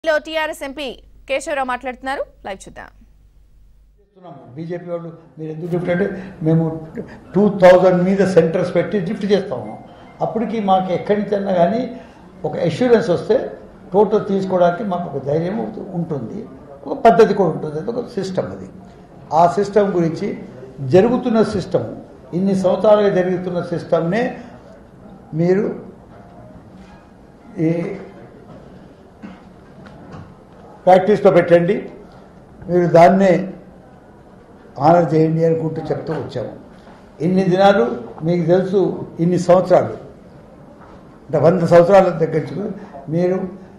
లో TRS MP Keshavarao మాట్లాడుతున్నారు live చూద్దాం చేస్తున్నాము బీజేపీ వాళ్ళు మీరు ఎందుకు లిఫ్ట్ అంటే మేము టూ థౌజండ్ మీద సెంటర్స్ పెట్టి లిఫ్ట్ చేస్తాము అప్పటికి మాకు ఎక్కడి నుంచి అన్నా కానీ ఒక అష్యూరెన్స్ వస్తే టోటల్ తీసుకోవడానికి మాకు ఒక ధైర్యం ఉంటుంది ఒక పద్ధతి కూడా ఉంటుంది అది ఒక సిస్టమ్ అది ఆ సిస్టమ్ గురించి జరుగుతున్న సిస్టమ్ ఇన్ని సంవత్సరాలుగా జరుగుతున్న సిస్టమ్నే మీరు ఈ ప్రాక్టీస్లో పెట్టండి మీరు దాన్నే ఆనర్ చేయండి అనుకుంటూ చెప్తూ వచ్చాము ఇన్ని దినాలు మీకు తెలుసు ఇన్ని సంవత్సరాలు అంటే వంద సంవత్సరాల దగ్గర నుంచి మీరు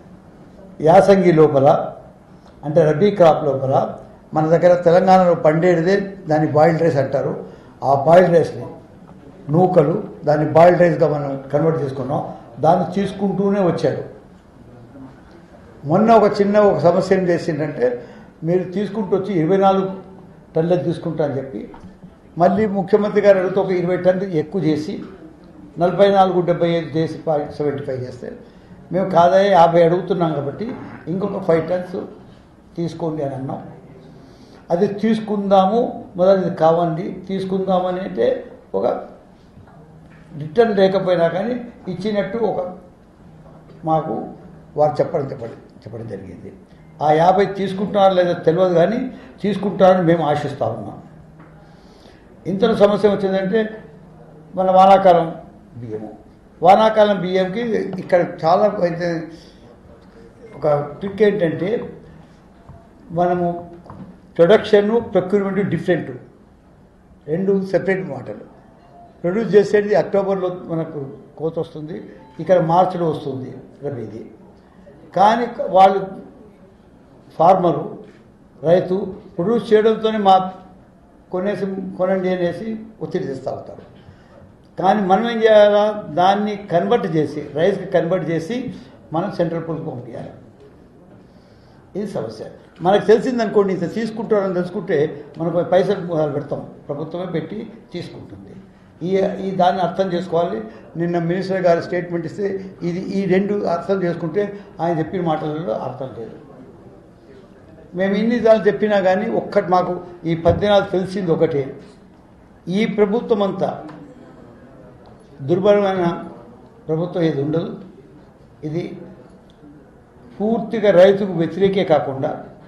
యాసంగి లోపల అంటే రబీ క్రాప్ లోపల మన దగ్గర తెలంగాణలో పండేటిదే దాన్ని బాయిల్డ్ రైస్ అంటారు ఆ బాయిల్డ్ రైస్ని నూకలు దాన్ని బాయిల్డ్ రైస్గా మనం కన్వర్ట్ చేసుకున్నాం దాన్ని తీసుకుంటూనే వచ్చారు మొన్న ఒక చిన్న ఒక సమస్య ఏం చేసిందంటే మీరు తీసుకుంటూ వచ్చి ఇరవై నాలుగు టన్నులు తీసుకుంటా అని చెప్పి మళ్ళీ ముఖ్యమంత్రి గారు అడిగితే ఒక ఇరవై టన్నులు ఎక్కువ చేసి నలభై నాలుగు డెబ్బై ఐదు చేసి పాయింట్ సెవెంటీ ఫైవ్ చేస్తే మేము కాదయ్యా యాభై అడుగుతున్నాం కాబట్టి ఇంకొక ఫైవ్ టన్స్ తీసుకోండి అని అన్నాం అది తీసుకుందాము మొదటిది కావండి తీసుకుందామని అంటే ఒక రిటర్న్ లేకపోయినా కానీ ఇచ్చినట్టు ఒక మాకు వారు చెప్పడం చెప్పడం చెప్పడం జరిగింది ఆ యాభై తీసుకుంటున్నారో లేదో తెలియదు కానీ తీసుకుంటారని మేము ఆశిస్తూ ఉన్నాం ఇంతలో సమస్య వచ్చిందంటే మన వానాకాలం బియ్యము వానాకాలం బియ్యంకి ఇక్కడ చాలా అయితే ఒక ట్రిక్ ఏంటంటే మనము ప్రొడక్షన్ ప్రొక్యూర్మెంట్ డిఫరెంట్ రెండు సెపరేట్ మాటలు ప్రొడ్యూస్ చేసేది అక్టోబర్లో మనకు కోత వస్తుంది ఇక్కడ మార్చిలో వస్తుంది రబీది కానీ వాళ్ళు ఫార్మరు రైతు ప్రొడ్యూస్ చేయడంతోనే మా కొనేసి కొనండి అనేసి ఒత్తిడి తెస్తూ ఉంటారు కానీ మనం ఏం చేయాలా దాన్ని కన్వర్ట్ చేసి రైస్కి కన్వర్ట్ చేసి మనం సెంట్రల్ పూల్కి పంపించాలి ఇది సమస్య మనకు తెలిసిందనుకోండి ఇంత తీసుకుంటారని తెలుసుకుంటే మనకు పైసలు మొదలు పెడతాం ప్రభుత్వమే పెట్టి తీసుకుంటుంది ఈ ఈ దాన్ని అర్థం చేసుకోవాలి నిన్న మినిస్టర్ గారి స్టేట్మెంట్ ఇస్తే ఇది ఈ రెండు అర్థం చేసుకుంటే ఆయన చెప్పిన మాటలలో అర్థం లేదు మేము ఇన్ని దాన్ని చెప్పినా కానీ ఒక్కటి మాకు ఈ పద్దెనాలు తెలిసింది ఒకటే ఈ ప్రభుత్వం అంతా దుర్బలమైన ప్రభుత్వం ఇది ఉండదు ఇది పూర్తిగా రైతుకు వ్యతిరేకే కాకుండా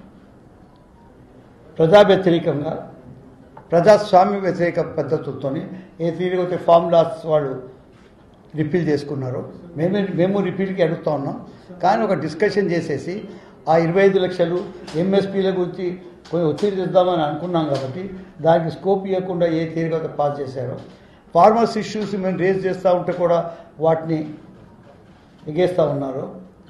ప్రజా వ్యతిరేకంగా ప్రజాస్వామ్య వ్యతిరేక పద్ధతులతో ఏ తీరుగైతే ఫార్ములాస్ వాళ్ళు రిపీల్ చేసుకున్నారో మేము మేము రిపీల్కి అడుగుతా ఉన్నాం కానీ ఒక డిస్కషన్ చేసేసి ఆ ఇరవై ఐదు లక్షలు ఎంఎస్పీల గురించి కొంచెం ఒత్తిడి తెద్దామని అనుకున్నాం కాబట్టి దానికి స్కోప్ ఇవ్వకుండా ఏ తీరుగా పాస్ చేశారో ఫార్మర్స్ ఇష్యూస్ మేము రేజ్ చేస్తూ ఉంటే కూడా వాటిని ఎగేస్తూ ఉన్నారు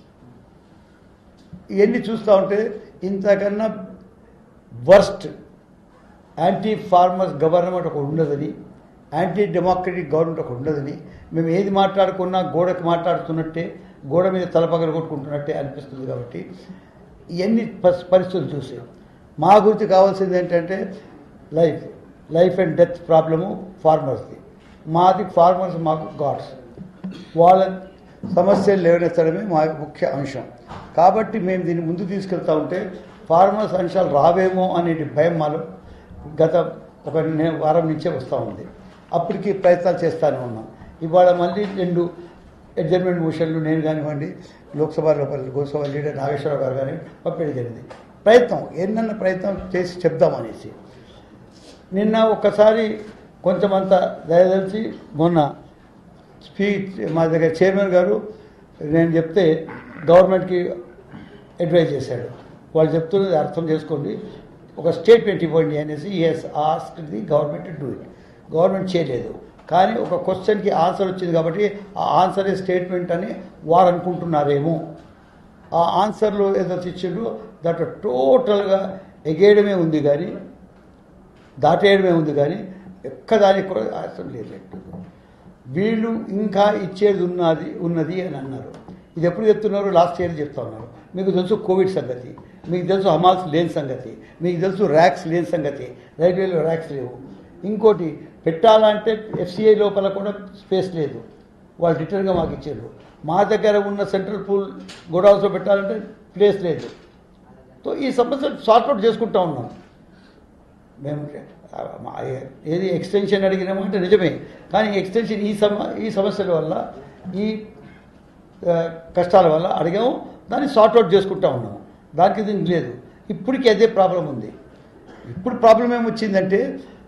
ఇవన్నీ చూస్తూ ఉంటే ఇంతకన్నా వర్స్ట్ యాంటీ ఫార్మర్స్ గవర్నమెంట్ ఒక ఉండదని యాంటీ డెమోక్రటిక్ గవర్నమెంట్ ఒక ఉండదని మేము ఏది మాట్లాడుకున్నా గోడకు మాట్లాడుతున్నట్టే గోడ మీద తలపగలు కొట్టుకుంటున్నట్టే అనిపిస్తుంది కాబట్టి ఇవన్నీ పరి- పరిస్థితులు చూసి మా గురించి కావాల్సింది ఏంటంటే life life and death problem ఫార్మర్స్ది మాది ఫార్మర్స్ మాకు గాడ్స్ వాళ్ళ సమస్యలు లేవనెత్తడమే మా ముఖ్య అంశం కాబట్టి మేము దీన్ని ముందు తీసుకెళ్తా ఉంటే ఫార్మర్స్ అంశాలు రావేమో అనే భయం మాలో గత ఒక నే- వారం నుంచే వస్తూ ఉంది అప్పటికి ప్రయత్నాలు చేస్తూనే ఉన్నాం ఇవాళ మళ్ళీ రెండు అడ్జర్మెంట్ మోషన్లు నేను కానివ్వండి లోక్సభ లోపల లోక్సభ లీడర్ నాగేశ్వరరావు గారు కానీ పంపిణీ జరిగింది ప్రయత్నం ఎన్నన్న ప్రయత్నం చేసి చెప్దామనేసి నిన్న ఒక్కసారి కొంచెమంత దయదలిచి మొన్న స్పీచ్ మా దగ్గర చైర్మన్ గారు నేను చెప్తే గవర్నమెంట్కి అడ్వైజ్ చేశాడు వాళ్ళు చెప్తున్నది అర్థం చేసుకోండి ఒక స్టేట్మెంట్ ఇవ్వండి అనేసి yes ask the government do it government చేయలేదు కానీ ఒక క్వశ్చన్కి ఆన్సర్ వచ్చింది కాబట్టి ఆ ఆన్సరే స్టేట్మెంట్ అని వారు అనుకుంటున్నారేమో ఆ ఆన్సర్లో ఏదో ఇచ్చిండ్రు దాంట్లో టోటల్గా ఎగేయడమే ఉంది కానీ దాటేయడమే ఉంది కానీ ఎక్కదానికి కూడా అర్థం లేదు వీళ్ళు ఇంకా ఇచ్చేది ఉన్నది ఉన్నది అని అన్నారు ఇది ఎప్పుడు చెప్తున్నారు లాస్ట్ ఇయర్ చెప్తా ఉన్నారు మీకు తెలుసు కోవిడ్ సంగతి మీకు తెలుసు హమాల్స్ లేని సంగతి మీకు తెలుసు ర్యాక్స్ లేని సంగతి రైల్వేలో ర్యాక్స్ లేవు ఇంకోటి పెట్టాలంటే ఎఫ్సిఐ లోపల కూడా స్పేస్ లేదు వాళ్ళు రిటర్న్గా మాకు ఇచ్చారు మా దగ్గర ఉన్న సెంట్రల్ పూల్ గోడౌన్స్లో పెట్టాలంటే ప్లేస్ లేదు సో ఈ సమస్య సార్ట్అవుట్ చేసుకుంటా ఉన్నాం మేము ఆ, మా- ఏది ఎక్స్టెన్షన్ అడిగినామంటే నిజమే కానీ ఎక్స్టెన్షన్ ఈ సమ ఈ సమస్యల వల్ల ఈ ఆ, కష్టాల వల్ల అడిగాము దాన్ని సార్ట్అవుట్ చేసుకుంటా ఉన్నాము దానికి దీనికి లేదు ఇప్పటికీ అదే ప్రాబ్లం ఉంది ఇప్పుడు ప్రాబ్లం ఏమొచ్చిందంటే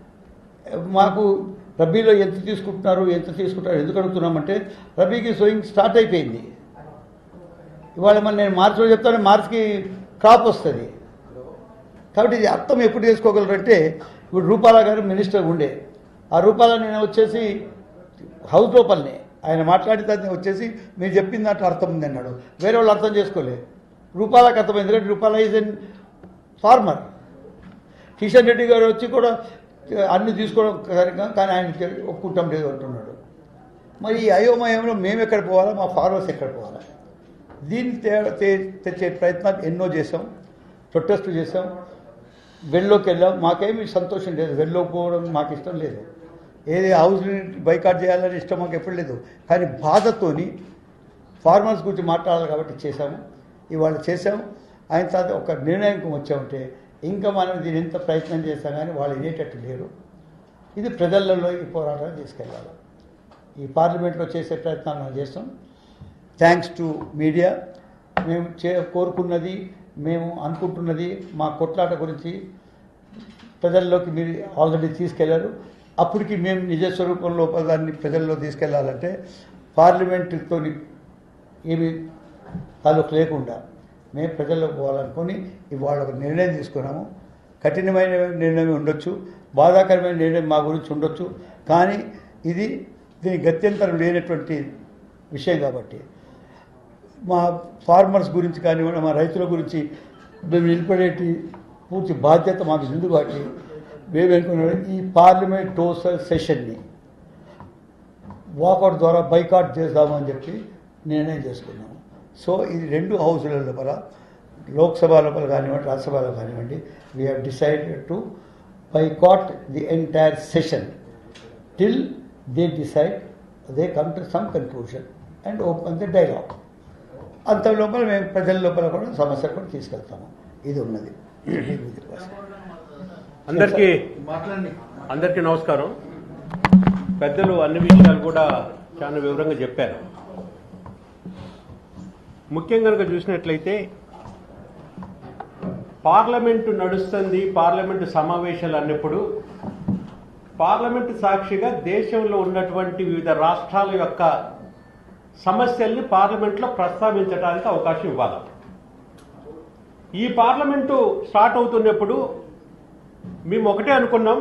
మాకు రబీలో ఎంత తీసుకుంటున్నారు ఎంత తీసుకుంటారు ఎందుకు అడుగుతున్నామంటే రబీకి సోయింగ్ స్టార్ట్ అయిపోయింది ఇవాళ మరి నేను మార్చిలో చెప్తాను మార్చికి క్రాప్ వస్తుంది కాబట్టి ఇది అర్థం ఎప్పుడు చేసుకోగలరంటే ఇప్పుడు రూపాల గారు మినిస్టర్ ఉండే ఆ రూపాల నేను వచ్చేసి హౌస్ లోపలనే ఆయన మాట్లాడితే అది వచ్చేసి మీరు చెప్పిన దాంట్లో అర్థం ఉంది అన్నాడు వేరే వాళ్ళు అర్థం చేసుకోలే రూపాలకు అర్థమైంది ఎందుకంటే Rupala is an farmer Kishan Reddy గారు వచ్చి కూడా అన్ని తీసుకోవడం సరిగ్గా కానీ ఆయన ఒప్పుకుంటాం లేదు అంటున్నాడు మరి ఈ అయోమయంలో మేము ఎక్కడ పోవాలా మా ఫార్మర్స్ ఎక్కడ పోవాలా దీన్ని తే- తే- తెచ్చే ప్రయత్నాలు ఎన్నో చేసాం ప్రొటెస్ట్ చేసాం వెళ్ళలోకి వెళ్ళాం మాకేమీ సంతోషం లేదు వెళ్ళలోకి పోవడం మాకు ఇష్టం లేదు ఏది హౌస్ని బైకాట్ చేయాలని ఇష్టం మాకు ఎప్పుడు లేదు కానీ బాధతోని ఫార్మర్స్ గురించి మాట్లాడాలి కాబట్టి చేశాము ఇవాళ చేసాము ఆయన తర్వాత ఒక నిర్ణయంకి వచ్చామంటే ఇంకా మనం దీని ఎంత ప్రయత్నం చేస్తాం కానీ వాళ్ళు వినేటట్టు లేరు ఇది ప్రజలలో ఈ పోరాటం తీసుకెళ్ళాలి ఈ పార్లమెంట్లో చేసే ప్రయత్నాలు మనం చేస్తాం థ్యాంక్స్ టు మీడియా మేము చే కోరుకున్నది మేము అనుకుంటున్నది మా కొట్లాట గురించి ప్రజల్లోకి మీరు ఆల్రెడీ తీసుకెళ్లారు అప్పటికి మేము నిజ స్వరూపం లోపల దాన్ని ప్రజల్లో తీసుకెళ్లాలంటే పార్లమెంటుతో ఏమి తాలూకు లేకుండా మేము ప్రజల్లోకి పోవాలనుకొని ఇవాళ ఒక నిర్ణయం తీసుకున్నాము కఠినమైన నిర్ణయం ఉండొచ్చు బాధాకరమైన నిర్ణయం మా గురించి ఉండొచ్చు కానీ ఇది దీని గత్యంతరం లేనటువంటి విషయం కాబట్టి మా ఫార్మర్స్ గురించి కానివ్వండి మా రైతుల గురించి మేము నిలబడేటి పూర్తి బాధ్యత మాకు ఉంది కాబట్టి మేము అనుకున్నాం ఈ పార్లమెంట్ టోసల్ సెషన్ని వాకౌట్ ద్వారా బైకాట్ చేద్దామని చెప్పి నిర్ణయం చేసుకున్నాము సో ఇది రెండు హౌసుల లోపల లోక్సభ లోపల కానివ్వండి రాజ్యసభలో కానివ్వండి we have decided to boycott the entire session till they decide they come to some conclusion and open the dialogue అంత లోపల మేము ప్రజల లోపల కూడా సమస్య కూడా తీసుకెళ్తాము ఇది ఉన్నది అందరికీ అందరికీ నమస్కారం పెద్దలు అన్ని విషయాలు కూడా చాలా వివరంగా చెప్పారు ముఖ్యంగా కనుక చూసినట్లయితే పార్లమెంటు నడుస్తుంది పార్లమెంటు సమావేశాలు అన్నప్పుడు పార్లమెంటు సాక్షిగా దేశంలో ఉన్నటువంటి వివిధ రాష్ట్రాల యొక్క సమస్యల్ని పార్లమెంట్లో ప్రస్తావించడానికి అవకాశం ఇవ్వాలి ఈ పార్లమెంటు స్టార్ట్ అవుతున్నప్పుడు మేము ఒకటే అనుకున్నాం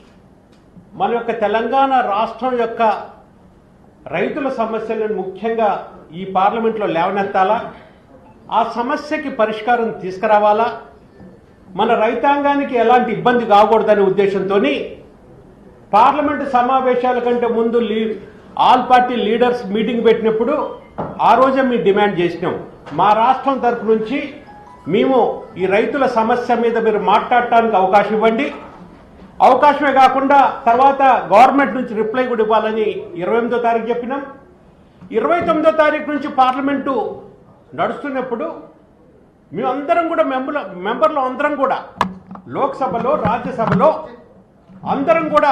మన యొక్క తెలంగాణ రాష్ట్రం యొక్క రైతుల సమస్యలను ముఖ్యంగా ఈ పార్లమెంట్లో లేవనెత్తాలా ఆ సమస్యకి పరిష్కారం తీసుకురావాలా మన రైతాంగానికి ఎలాంటి ఇబ్బంది కాకూడదనే ఉద్దేశంతో పార్లమెంటు సమావేశాల కంటే ముందు లీ ఆల్ పార్టీ లీడర్స్ మీటింగ్ పెట్టినప్పుడు ఆ రోజే మేము డిమాండ్ చేసినాం మా రాష్ట్రం తరపు నుంచి మేము ఈ రైతుల సమస్య మీద మీరు మాట్లాడటానికి అవకాశం ఇవ్వండి అవకాశమే కాకుండా తర్వాత గవర్నమెంట్ నుంచి రిప్లై కూడా ఇవ్వాలని ఇరవై ఎనిమిదో తారీఖు చెప్పినాం ఇరవై తొమ్మిదో తారీఖు నుంచి పార్లమెంటు నడుస్తున్నప్పుడు మేమందరం కూడా మెంబర్ల మెంబర్లు అందరం కూడా లోక్సభలో రాజ్యసభలో అందరం కూడా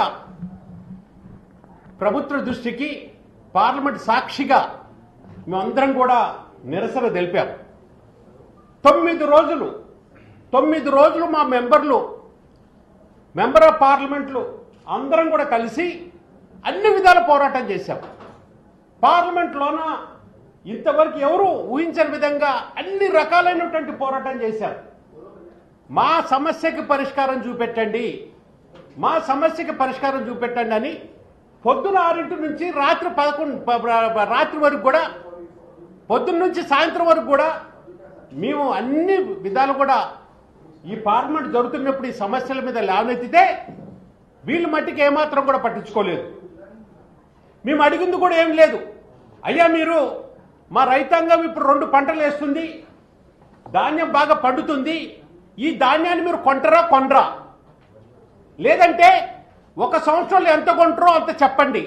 ప్రభుత్వ దృష్టికి పార్లమెంట్ సాక్షిగా మేమందరం కూడా నిరసన తెలిపాం తొమ్మిది రోజులు తొమ్మిది రోజులు మా మెంబర్లు మెంబర్ ఆఫ్ పార్లమెంట్లు అందరం కూడా కలిసి అన్ని విధాల పోరాటం చేశాం పార్లమెంట్లోన ఇంతవరకు ఎవరు ఊహించని విధంగా అన్ని రకాలైనటువంటి పోరాటం చేశాం మా సమస్యకి పరిష్కారం చూపెట్టండి మా సమస్యకి పరిష్కారం చూపెట్టండి అని పొద్దున ఆరింటి నుంచి రాత్రి పదకొండు ప- ప- రాత్రి వరకు కూడా పొద్దున్న నుంచి సాయంత్రం వరకు కూడా మేము అన్ని విధాలు కూడా ఈ పార్లమెంట్ జరుగుతున్నప్పుడు ఈ సమస్యల మీద లేవనెత్తితే వీళ్ళు మట్టికి ఏమాత్రం కూడా పట్టించుకోలేదు మేము అడిగింది కూడా ఏం లేదు అయ్యా మీరు మా రైతాంగం ఇప్పుడు రెండు పంటలు వేస్తుంది ధాన్యం బాగా పండుతుంది ఈ ధాన్యాన్ని మీరు కొంటరా కొనరా లేదంటే ఒక సంవత్సరంలో ఎంత కొంటారో అంత చెప్పండి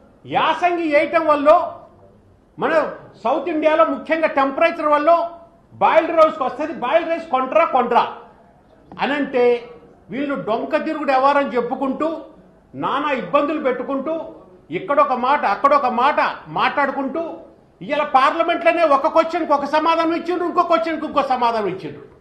యాసంగి వేయటం వల్ల మన సౌత్ ఇండియాలో ముఖ్యంగా టెంపరేచర్ వల్ల బాయిల్డ్ రైస్కి వస్తుంది బాయిల్డ్ రైస్ కొంట్రా కొంట్రా అనంటే వీళ్ళు డొంక తిరుగుడు ఎవరని చెప్పుకుంటూ నానా ఇబ్బందులు పెట్టుకుంటూ ఇక్కడొక మాట అక్కడొక మాట మాట్లాడుకుంటూ ఇలా పార్లమెంట్లోనే ఒక క్వశ్చన్కి ఒక సమాధానం ఇచ్చిండ్రు ఇంకో క్వశ్చన్కి ఇంకో సమాధానం ఇచ్చిండ్రు